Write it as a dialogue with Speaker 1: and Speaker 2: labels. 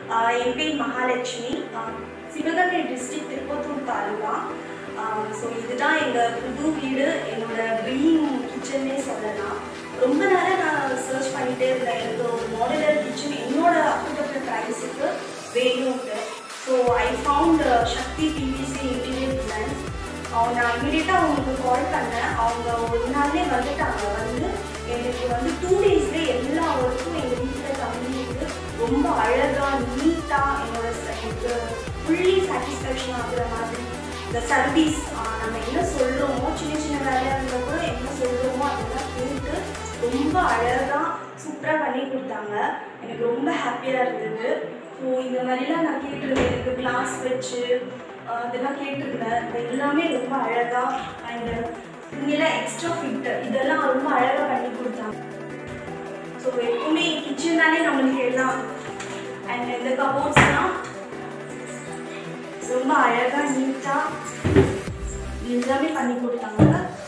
Speaker 1: ஆஹ் என் பேர் மகாலட்சுமி ஆஹ் சிவகங்கை டிஸ்ட்ரிக்ட் திருப்பத்தூர் தாலுகா ஸோ இதுதான் எங்கள் புது வீடு என்னோட ட்ரீம் கிச்சன்னே சொல்லலாம் ரொம்ப நேரம் நான் சர்ச் பண்ணிகிட்டே இருந்தேன் எனக்கு ஒரு மாடுலர் கிச்சன் என்னோட அஃபோர்டபுள் ப்ரைஸுக்கு வேணும்ட்டு so I found Shakti PVC interior design அவங்க நான் இமீடியட்டாக அவங்களுக்கு கால் பண்ணேன் அவங்க ஒரு நாள்லேயே வந்துட்டாங்க வந்து எனக்கு வந்து டூ டேஸ்லேயே எல்லா ஒர்க்கும் எங்கள் வீட்டில் கம்மிட்டு ரொம்ப அழகாக நீட்டாக என்னோட ச- எனக்கு ஃபுல்லி சாட்டிஸ்ஃபேக்ஷன் ஆகுற மாதிரி இந்த சர்வீஸ் நம்ம என்ன சொல்கிறோமோ சின்ன சின்ன வேலையாக இருந்தால் கூட என்ன சொல்கிறோமோ அதெல்லாம் கேட்டு ரொம்ப அழகாக சூப்பராக பண்ணி கொடுத்தாங்க எனக்கு ரொம்ப ஹாப்பியாக இருந்தது ஸோ இந்த மாதிரிலாம் நான் கேட்டிருந்தேன் எனக்கு கிளாஸ் வச்சு ஆஹ் இதெல்லாம் கேட்டிருந்தேன் இது எல்லாமே ரொம்ப அழகாக அண்ட் இங்கெல்லாம் எக்ஸ்ட்ரா ஃபிட் இதெல்லாம் ரொம்ப அழகாக பண்ணி கொடுத்தாங்க ஸோ எப்பவுமே கிச்சன் தானே நம்மளுக்கு எல்லாம் அண்ட் இந்த கபோர்ட்ஸ்லாம் ரொம்ப அழகாக நீட்டாக எல்லாமே பண்ணி கொடுத்தாங்க